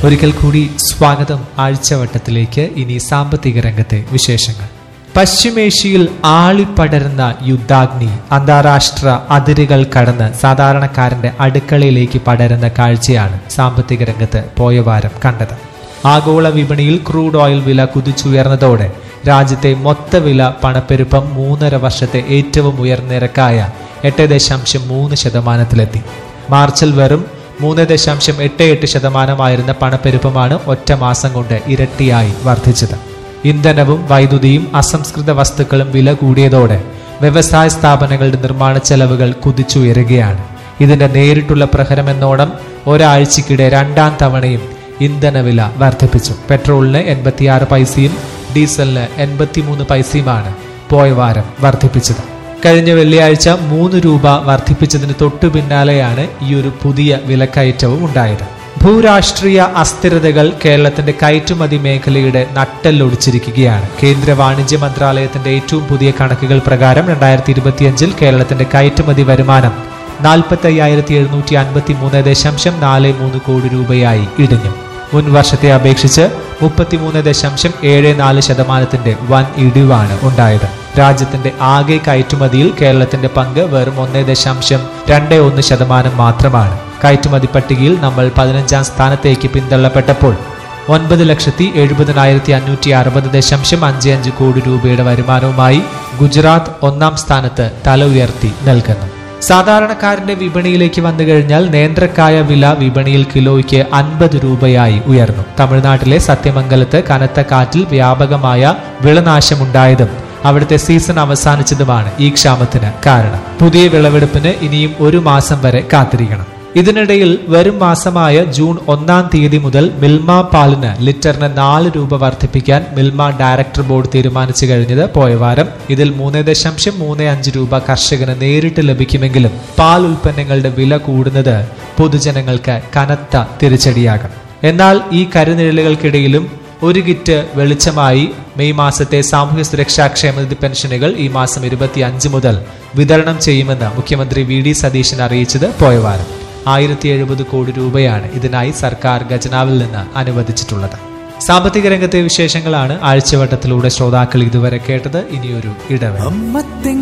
ഒരിക്കൽ കൂടി സ്വാഗതം ആഴ്ചവട്ടത്തിലേക്ക് ഇനി സാമ്പത്തിക രംഗത്തെ വിശേഷങ്ങൾ പശ്ചിമേഷ്യയിൽ ആളിപ്പടരുന്ന യുദ്ധാഗ്നി അന്താരാഷ്ട്ര അതിരുകൾ കടന്ന് സാധാരണക്കാരന്റെ അടുക്കളയിലേക്ക് പടരുന്ന കാഴ്ചയാണ് സാമ്പത്തിക രംഗത്ത് പോയ വാരം കണ്ടത് ആഗോള വിപണിയിൽ ക്രൂഡ് ഓയിൽ വില കുതിച്ചുയർന്നതോടെ രാജ്യത്തെ മൊത്തവില പണപ്പെരുപ്പം മൂന്നര വർഷത്തെ ഏറ്റവും ഉയർന്ന നിരക്കായ എട്ട് ദശാംശം മൂന്ന് ശതമാനത്തിലെത്തി മാർച്ചിൽ വെറും മൂന്ന് ദശാംശം എട്ട് എട്ട് ശതമാനമായിരുന്ന പണപ്പെരുപ്പമാണ് ഒറ്റ മാസം കൊണ്ട് ഇരട്ടിയായി വർദ്ധിച്ചത് ഇന്ധനവും വൈദ്യുതിയും അസംസ്കൃത വസ്തുക്കളും വില കൂടിയതോടെ വ്യവസായ സ്ഥാപനങ്ങളുടെ നിർമ്മാണ ചെലവുകൾ കുതിച്ചുയരുകയാണ് ഇതിന്റെ നേരിട്ടുള്ള പ്രഹരമെന്നോണം ഒരാഴ്ചക്കിടെ രണ്ടാം തവണയും ഇന്ധനവില വർദ്ധിപ്പിച്ചു പെട്രോളിന് എൺപത്തിയാറ് പൈസയും ഡീസലിന് എൺപത്തിമൂന്ന് പൈസയുമാണ് പോയ വാരം വർദ്ധിപ്പിച്ചത് കഴിഞ്ഞ വെള്ളിയാഴ്ച മൂന്ന് രൂപ വർദ്ധിപ്പിച്ചതിന് തൊട്ടു പിന്നാലെയാണ് ഈ ഒരു പുതിയ വിലക്കയറ്റവും ഉണ്ടായത് ഭൂരാഷ്ട്രീയ അസ്ഥിരതകൾ കേരളത്തിന്റെ കയറ്റുമതി മേഖലയുടെ നട്ടെല്ലൊടിച്ചിരിക്കുകയാണ് കേന്ദ്ര വാണിജ്യ മന്ത്രാലയത്തിന്റെ ഏറ്റവും പുതിയ കണക്കുകൾ പ്രകാരം രണ്ടായിരത്തി ഇരുപത്തിയഞ്ചിൽ കേരളത്തിന്റെ കയറ്റുമതി വരുമാനം നാൽപ്പത്തി അയ്യായിരത്തി എഴുന്നൂറ്റി അൻപത്തി മൂന്ന് ദശാംശം നാല് മൂന്ന് കോടി രൂപയായി ഇടിഞ്ഞു മുൻ വർഷത്തെ അപേക്ഷിച്ച് മുപ്പത്തിമൂന്ന് ദശാംശം ഏഴ് നാല് ശതമാനത്തിന്റെ വൻ ഇടിവാണ് ഉണ്ടായത് രാജ്യത്തിന്റെ ആകെ കയറ്റുമതിയിൽ കേരളത്തിന്റെ പങ്ക് വെറും ഒന്ന് ദശാംശം രണ്ട് ഒന്ന് ശതമാനം മാത്രമാണ് കയറ്റുമതി പട്ടികയിൽ നമ്മൾ പതിനഞ്ചാം സ്ഥാനത്തേക്ക് പിന്തള്ളപ്പെട്ടപ്പോൾ ഒൻപത് ലക്ഷത്തി എഴുപതിനായിരത്തി അഞ്ഞൂറ്റി അറുപത് ദശാംശം അഞ്ച് അഞ്ച് കോടി രൂപയുടെ വരുമാനവുമായി ഗുജറാത്ത് ഒന്നാം സ്ഥാനത്ത് തല ഉയർത്തി നിൽക്കുന്നു സാധാരണക്കാരന്റെ വിപണിയിലേക്ക് വന്നു കഴിഞ്ഞാൽ നേന്ത്രക്കായ വില വിപണിയിൽ കിലോയ്ക്ക് അൻപത് രൂപയായി ഉയർന്നു തമിഴ്നാട്ടിലെ സത്യമംഗലത്ത് കനത്ത കാറ്റിൽ വ്യാപകമായ വിളനാശമുണ്ടായതും അവിടുത്തെ സീസൺ അവസാനിച്ചതുമാണ് ഈ ക്ഷാമത്തിന് കാരണം പുതിയ വിളവെടുപ്പിന് ഇനിയും ഒരു മാസം വരെ കാത്തിരിക്കണം ഇതിനിടയിൽ വരും മാസമായ ജൂൺ ഒന്നാം തീയതി മുതൽ മിൽമ പാലിന് ലിറ്ററിന് നാല് രൂപ വർദ്ധിപ്പിക്കാൻ മിൽമ ഡയറക്ടർ ബോർഡ് തീരുമാനിച്ചു കഴിഞ്ഞത് പോയ വാരം ഇതിൽ മൂന്ന് ദശാംശം മൂന്ന് അഞ്ച് രൂപ കർഷകന് നേരിട്ട് ലഭിക്കുമെങ്കിലും പാൽ ഉൽപ്പന്നങ്ങളുടെ വില കൂടുന്നത് പൊതുജനങ്ങൾക്ക് കനത്ത തിരിച്ചടിയാകും എന്നാൽ ഈ കരുനിഴലുകൾക്കിടയിലും ഒരു കിറ്റ് വെളിച്ചമായി മെയ് മാസത്തെ സാമൂഹ്യ സുരക്ഷാ ക്ഷേമനിധി പെൻഷനുകൾ ഈ മാസം ഇരുപത്തി അഞ്ച് മുതൽ വിതരണം ചെയ്യുമെന്ന് മുഖ്യമന്ത്രി വി ഡി സതീശൻ അറിയിച്ചത് പോയ വാരം ആയിരത്തി എഴുപത് കോടി രൂപയാണ് ഇതിനായി സർക്കാർ ഖജനാവിൽ നിന്ന് അനുവദിച്ചിട്ടുള്ളത് സാമ്പത്തിക രംഗത്തെ വിശേഷങ്ങളാണ് ആഴ്ചവട്ടത്തിലൂടെ ശ്രോതാക്കൾ ഇതുവരെ കേട്ടത് ഇനിയൊരു ഇടവേള അമ്മത്തിൻ